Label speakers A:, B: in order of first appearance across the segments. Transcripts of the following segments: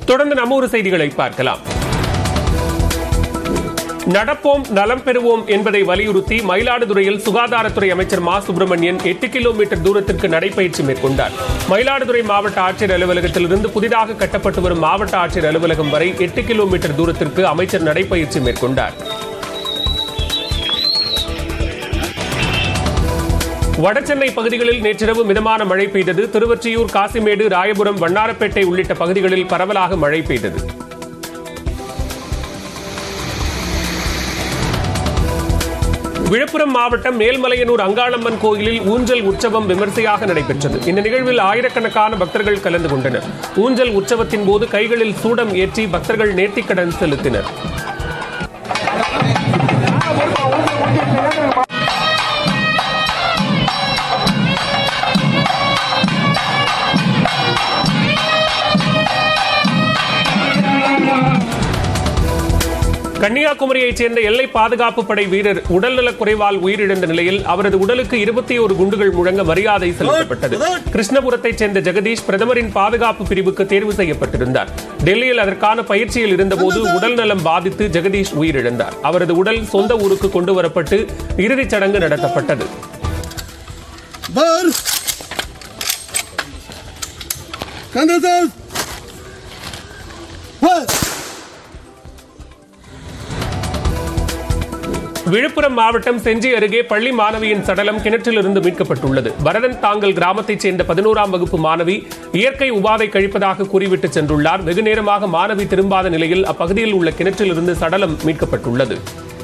A: தொடர்ந்து நம்ம ஊர் செய்திகளை பார்க்கலாம் நடப்போம் நலம் பெறுவோம் என்பதை வலியுறுத்தி மயிலாடுதுறையில் சுகாதாரத்துறை அமைச்சர் மா சுப்பிரமணியன் எட்டு கிலோமீட்டர் தூரத்திற்கு நடைபயிற்சி மேற்கொண்டார் மயிலாடுதுறை மாவட்ட ஆட்சியர் அலுவலகத்திலிருந்து புதிதாக கட்டப்பட்டு வரும் மாவட்ட ஆட்சியர் அலுவலகம் வரை எட்டு கிலோமீட்டர் தூரத்திற்கு அமைச்சர் நடைபயிற்சி மேற்கொண்டார் வடசென்னை பகுதிகளில் நேற்றிரவு மிதமான மழை பெய்தது திருவொற்றியூர் காசிமேடு ராயபுரம் வண்ணாரப்பேட்டை உள்ளிட்ட பகுதிகளில் பரவலாக மழை பெய்தது விழுப்புரம் மாவட்டம் மேல்மலையனூர் அங்காளம்மன் கோயிலில் ஊஞ்சல் உற்சவம் விமர்சையாக நடைபெற்றது இந்த நிகழ்வில் ஆயிரக்கணக்கான பக்தர்கள் கலந்து கொண்டனர் ஊஞ்சல் உற்சவத்தின் போது கைகளில் சூடம் ஏற்றி பக்தர்கள் நேர்த்திக்கடன் செலுத்தினர் கன்னியாகுமரியைச் சேர்ந்த எல்லை பாதுகாப்பு படை வீரர் உடல்நலக் குறைவால் உயிரிழந்த நிலையில் அவரது உடலுக்கு இருபத்தி ஒரு குண்டுகள் முழங்க மரியாதை செலுத்தப்பட்டது கிருஷ்ணபுரத்தைச் சேர்ந்த ஜெகதீஷ் பிரதமரின் பாதுகாப்பு பிரிவுக்கு தேர்வு செய்யப்பட்டிருந்தார் டெல்லியில் அதற்கான பயிற்சியில் இருந்தபோது உடல் நலம் பாதித்து ஜெகதீஷ் உயிரிழந்தார் அவரது உடல் சொந்த ஊருக்கு கொண்டு வரப்பட்டு இறுதிச் சடங்கு நடத்தப்பட்டது
B: Var. Kandatas. Var.
A: விழுப்புரம் மாவட்டம் செஞ்சி அருகே பள்ளி மாணவியின் சடலம் கிணற்றிலிருந்து மீட்கப்பட்டுள்ளது பரதன் தாங்கல் கிராமத்தைச் சேர்ந்த பதினோராம் வகுப்பு மாணவி இயற்கை உபாதை கழிப்பதாக கூறிவிட்டு சென்றுள்ளார் வெகு நேரமாக மாணவி திரும்பாத நிலையில் அப்பகுதியில் உள்ள கிணற்றிலிருந்து சடலம் மீட்கப்பட்டுள்ளது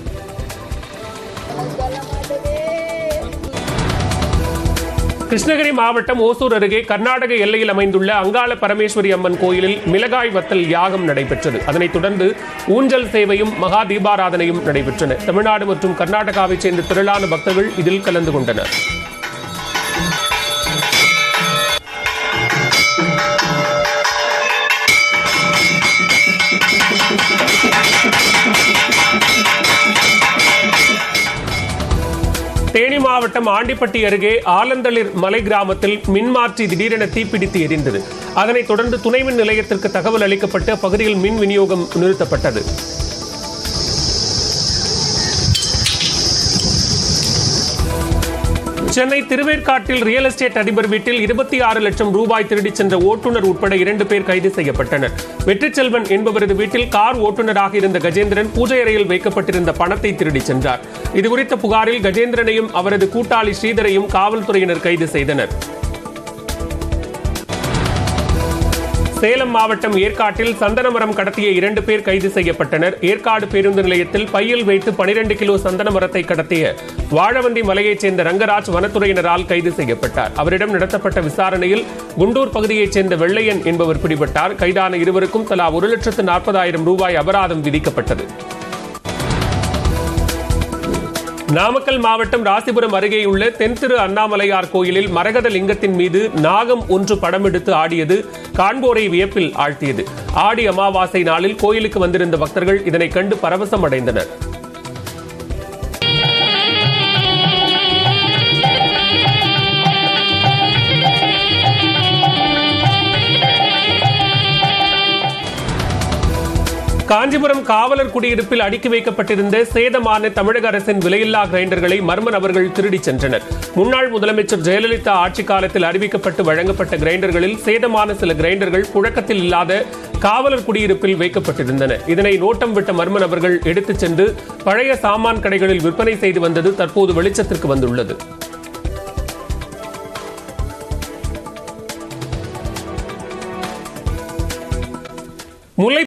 A: கிருஷ்ணகிரி மாவட்டம் ஓசூர் அருகே கர்நாடக எல்லையில் அமைந்துள்ள அங்காள பரமேஸ்வரி அம்மன் கோயிலில் மிளகாய் வத்தல் யாகம் நடைபெற்றது அதனைத் தொடர்ந்து ஊஞ்சல் சேவையும் மகா தீபாராதனையும் நடைபெற்றன தமிழ்நாடு மற்றும் கர்நாடகாவைச் சேர்ந்த திரளான பக்தர்கள் இதில் கலந்து கொண்டனர் தேனி மாவட்டம் ஆண்டிப்பட்டி அருகே ஆலந்தளிர் மலை கிராமத்தில் மின்மாற்றி திடீரென தீப்பிடித்து எரிந்தது அதனைத் தொடர்ந்து துணை மின் நிலையத்திற்கு தகவல் அளிக்கப்பட்டு அப்பகுதியில் மின் விநியோகம் நிறுத்தப்பட்டது சென்னை திருவேற்காட்டில் ரியல் எஸ்டேட் அதிபர் வீட்டில் இருபத்தி ஆறு லட்சம் ரூபாய் திருடிச் சென்ற ஓட்டுநர் உட்பட இரண்டு பேர் கைது செய்யப்பட்டனர் வெற்றிச்செல்வன் என்பவரது வீட்டில் கார் ஓட்டுநராக இருந்த கஜேந்திரன் பூஜை அறையில் வைக்கப்பட்டிருந்த பணத்தை திருடிச் சென்றார் இதுகுறித்த புகாரில் கஜேந்திரனையும் அவரது கூட்டாளி ஸ்ரீதரையும் காவல்துறையினர் கைது செய்தனர் சேலம் மாவட்டம் ஏற்காட்டில் சந்தன மரம் கடத்திய இரண்டு பேர் கைது செய்யப்பட்டனர் ஏற்காடு பேருந்து நிலையத்தில் பையில் வைத்து பனிரெண்டு கிலோ சந்தன மரத்தை கடத்திய வாழவந்தி மலையைச் சேர்ந்த ரங்கராஜ் வனத்துறையினரால் கைது செய்யப்பட்டார் அவரிடம் நடத்தப்பட்ட விசாரணையில் குண்டூர் பகுதியைச் சேர்ந்த வெள்ளையன் என்பவர் பிடிபட்டார் கைதான இருவருக்கும் தலா ஒரு லட்சத்து நாற்பதாயிரம் ரூபாய் அபராதம் விதிக்கப்பட்டது நாமக்கல் மாவட்டம் ராசிபுரம் அருகேயுள்ள தென்திரு அண்ணாமலையார் கோயிலில் மரகத லிங்கத்தின் மீது நாகம் ஒன்று படம் எடுத்து ஆடியது காண்போரை வியப்பில் ஆழ்த்தியது ஆடி அமாவாசை நாளில் கோயிலுக்கு வந்திருந்த பக்தர்கள் இதனை கண்டு பரவசம் அடைந்தனர் காஞ்சிபுரம் காவலர் குடியிருப்பில் அடுக்கி வைக்கப்பட்டிருந்த சேதமான தமிழக அரசின் விலையில்லா கிரைண்டர்களை மர்ம நபர்கள் திருடிச் சென்றனர் முன்னாள் முதலமைச்சர் ஜெயலலிதா ஆட்சி காலத்தில் அறிவிக்கப்பட்டு வழங்கப்பட்ட கிரைண்டர்களில் சேதமான சில கிரைண்டர்கள் புழக்கத்தில் இல்லாத காவலர் குடியிருப்பில் வைக்கப்பட்டிருந்தன இதனை நோட்டம் விட்ட மர்ம நபர்கள் எடுத்துச் சென்று பழைய சாமான் கடைகளில் விற்பனை செய்து வந்தது தற்போது வெளிச்சத்திற்கு வந்துள்ளது முல்லை